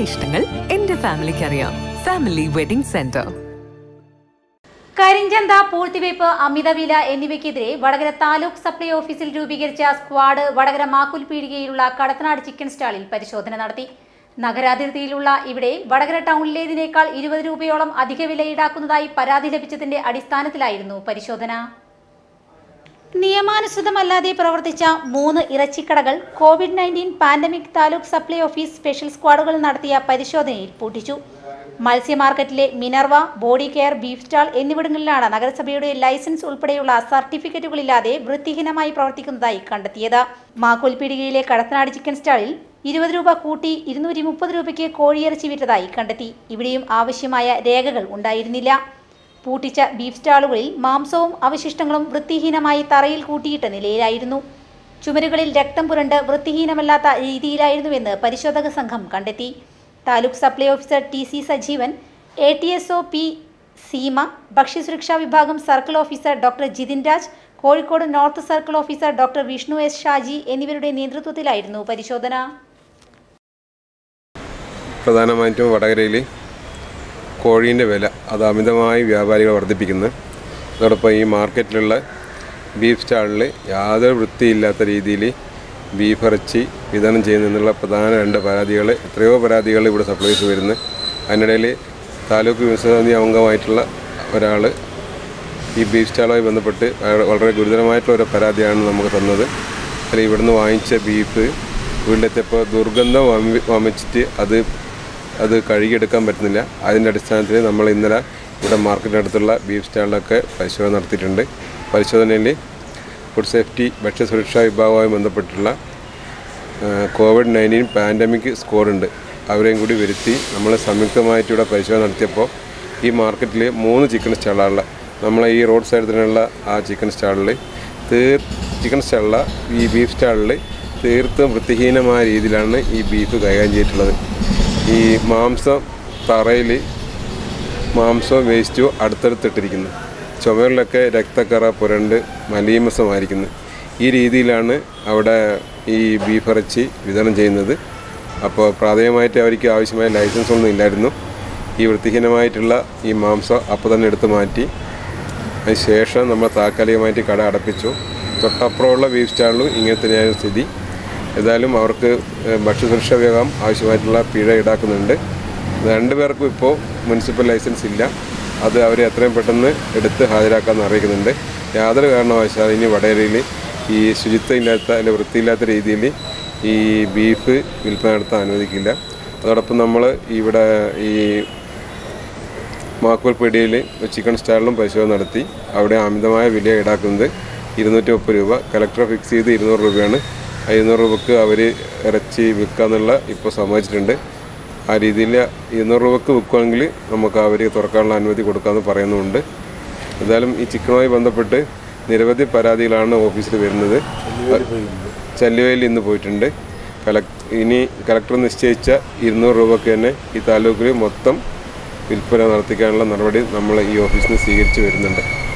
ഇഷ്ടങ്ങൾ എന്റെ ഫാമിലിക്ക് അറിയാം ഫാമിലി വെഡിംഗ് സെന്റർ കരിഞ്ചന്ത പൂഴ്ത്തിവയ്പ് അമിതവില എന്നിവയ്ക്കെതിരെ വടകര താലൂക്ക് സപ്ലൈ ഓഫീസിൽ രൂപീകരിച്ച സ്ക്വാഡ് വടകര മാക്കുൽ പീടികയിലുള്ള കടത്തനാട് ചിക്കൻ സ്റ്റാളിൽ പരിശോധന നടത്തി നഗരാതിർത്തിയിലുള്ള ഇവിടെ വടകര ടൗണിലേതിനേക്കാൾ ഇരുപത് രൂപയോളം അധിക വില ഈടാക്കുന്നതായി പരാതി ലഭിച്ചതിന്റെ അടിസ്ഥാനത്തിലായിരുന്നു പരിശോധന നിയമാനുസൃതമല്ലാതെ പ്രവർത്തിച്ച മൂന്ന് ഇറച്ചിക്കടകൾ Covid nineteen pandemic taluk supply office special സ്ക്വാഡുകൾ നടത്തിയ പരിശോധനയിൽ പൂട്ടിച്ചു മത്സ്യ മാർക്കറ്റിലെ Minerva body care beef stall എന്നിവിടങ്ങളിലാണ് നഗരസഭയുടെ ലൈസൻസ് ഉൾപ്പെടെയുള്ള സർട്ടിഫിക്കറ്റുകളില്ലാതെ വൃത്തിഹീനമായി പ്രവർത്തിക്കുന്നതായി കണ്ടെത്തിയത് മാക്കോൽ പീടികയിലെ കടത്തനാട് ചിക്കൻ സ്റ്റാളിൽ ഇരുപത് രൂപ കൂട്ടി ഇരുന്നൂറ്റി മുപ്പത് രൂപയ്ക്ക് കോഴിയിറച്ചി വിറ്റതായി കണ്ടെത്തി ഇവിടെയും ആവശ്യമായ രേഖകൾ ഉണ്ടായിരുന്നില്ല പൂട്ടിച്ച ബീഫ് സ്റ്റാളുകളിൽ മാംസവും അവശിഷ്ടങ്ങളും വൃത്തിഹീനമായി തറയിൽ കൂട്ടിയിട്ട നിലയിലായിരുന്നു ചുമരുകളിൽ രക്തം പുരണ്ട് വൃത്തിഹീനമല്ലാത്ത രീതിയിലായിരുന്നുവെന്ന് പരിശോധക സംഘം കണ്ടെത്തി taluk supply officer T C Sajeevan A T S O P Seema ഭക്ഷ്യസുരക്ഷാ വിഭാഗം circle officer doctor Jithin Raj Kozhikode north circle officer doctor Vishnu S Shaji എന്നിവരുടെ നേതൃത്വത്തിലായിരുന്നു പരിശോധന പ്രധാനമായിട്ടും വടകരയിൽ കോഴീൻ്റെ വില അത് അമിതമായി വ്യാപാരികൾ വർദ്ധിപ്പിക്കുന്നു അതോടൊപ്പം ഈ മാർക്കറ്റിലുള്ള ബീഫ് സ്റ്റാളിൽ യാതൊരു വൃത്തിയില്ലാത്ത രീതിയിൽ ബീഫ് ഇറച്ചി വിതരണം ചെയ്യുന്നതിനുള്ള പ്രധാന രണ്ട് പരാതികൾ എത്രയോ പരാതികൾ ഇവിടെ സപ്ലൈസ് വരുന്നു അതിനിടയിൽ താലൂക്ക് വിമസമിതി അംഗമായിട്ടുള്ള ഒരാൾ ഈ ബീഫ് സ്റ്റാളുമായി ബന്ധപ്പെട്ട് വളരെ ഗുരുതരമായിട്ടുള്ള ഒരു പരാതിയാണ് നമുക്ക് തന്നത് അതിൽ ഇവിടുന്ന് വാങ്ങിച്ച ബീഫ് വീട്ടിലെത്തിയപ്പോൾ ദുർഗന്ധം വമി വമിച്ചിട്ട് അത് അത് കഴുകിയെടുക്കാൻ പറ്റുന്നില്ല അതിൻ്റെ അടിസ്ഥാനത്തിൽ നമ്മൾ ഇന്നലെ ഇവിടെ മാർക്കറ്റിനടുത്തുള്ള ബീഫ് സ്റ്റാളിലൊക്കെ പരിശോധന നടത്തിയിട്ടുണ്ട് പരിശോധനയിൽ ഫുഡ് സേഫ്റ്റി ഭക്ഷ്യസുരക്ഷാ വിഭാഗവുമായി ബന്ധപ്പെട്ടുള്ള ആ, കോവിഡ് നയൻറ്റീൻ പാൻഡമിക് സ്കോറുണ്ട് അവരെയും കൂടി വരുത്തി നമ്മൾ സംയുക്തമായിട്ട് ഇവിടെ പരിശോധന നടത്തിയപ്പോൾ ഈ മാർക്കറ്റിൽ മൂന്ന് ചിക്കൻ സ്റ്റാളുള്ള നമ്മളെ ഈ റോഡ് സൈഡിലുള്ള ആ ചിക്കൻ സ്റ്റാളിൽ തീർ ചിക്കൻ സ്റ്റാളിലെ ഈ ബീഫ് സ്റ്റാളിൽ തീർത്തും വൃത്തിഹീനമായ രീതിയിലാണ് ഈ ബീഫ് കൈകാര്യം ചെയ്തിട്ടുള്ളത് ഈ മാംസം തറയിൽ മാംസവും വേസ്റ്റോ അടുത്തടുത്തിട്ടിരിക്കുന്നു ചുമരിലൊക്കെ രക്തക്കറ പുരണ്ട് മലീമസമായിരിക്കുന്നു ഈ രീതിയിലാണ് അവിടെ ഈ ബീഫ് ഇറച്ചി വിതരണം ചെയ്യുന്നത് അപ്പോൾ പ്രാഥമികമായിട്ട് അവർക്ക് ആവശ്യമായ ലൈസൻസ് ഒന്നും ഇല്ലായിരുന്നു ഈ വൃത്തിഹീനമായിട്ടുള്ള ഈ മാംസം അപ്പോൾ തന്നെ എടുത്ത് മാറ്റി അതിന് ശേഷം നമ്മൾ താൽക്കാലികമായിട്ട് കട അടപ്പിച്ചു തൊട്ടപ്പുറമുള്ള ബീഫ് സ്റ്റാളിലും ഇങ്ങനെ തന്നെയായിരുന്നു സ്ഥിതി ഏതായാലും അവർക്ക് ഏഹ്, ഭക്ഷ്യസുരക്ഷാ വിഭാഗം ആവശ്യമായിട്ടുള്ള പിഴ ഈടാക്കുന്നുണ്ട് രണ്ട് പേർക്കും ഇപ്പോൾ മുനിസിപ്പൽ ലൈസൻസ് ഇല്ല അത് അവർ എത്രയും പെട്ടെന്ന് എടുത്ത് ഹാജരാക്കാമെന്ന് അറിയിക്കുന്നുണ്ട് യാതൊരു കാരണവശാലും ഇനി വടകരയിൽ ഈ ശുചിത്വം ഇല്ലാത്ത അല്ലെങ്കിൽ വൃത്തിയില്ലാത്ത രീതിയിൽ ഈ ബീഫ് വിൽപ്പന നടത്താൻ അനുവദിക്കില്ല അതോടൊപ്പം നമ്മൾ ഇവിടെ ഈ മാക്കോൽ പീടികയിൽ ചിക്കൻ സ്റ്റാളിലും പരിശോധന നടത്തി അവിടെ അമിതമായ വില ഈടാക്കുന്നത് ഇരുന്നൂറ്റി മുപ്പത് രൂപ കലക്ടർ ഫിക്സ് ചെയ്ത് ഇരുന്നൂറ് രൂപയാണ് ആ ഇരുന്നൂറ് രൂപക്ക് അവർ ഇറച്ചി വിൽക്കാന്നുള്ള ഇപ്പോൾ സമ്മതിച്ചിട്ടുണ്ട് ആ രീതിയിൽ ഇരുന്നൂറ് രൂപക്ക് വിൽക്കുമെങ്കിൽ നമുക്ക് അവർ തുറക്കാനുള്ള അനുമതി കൊടുക്കാമെന്ന് പറയുന്നുമുണ്ട് എന്തായാലും ഈ ചിക്കനുമായി ബന്ധപ്പെട്ട് നിരവധി പരാതികളാണ് ഓഫീസിൽ വരുന്നത് ചല്ലുവയിൽ ഇന്ന് പോയിട്ടുണ്ട് കലക് ഇനി കലക്ടർ നിശ്ചയിച്ച ഇരുന്നൂറ് രൂപയ്ക്ക് തന്നെ ഈ താലൂക്കിൽ മൊത്തം വിൽപ്പന നടത്തിക്കാനുള്ള നടപടി നമ്മൾ ഈ ഓഫീസിൽ നിന്ന് സ്വീകരിച്ച് വരുന്നുണ്ട്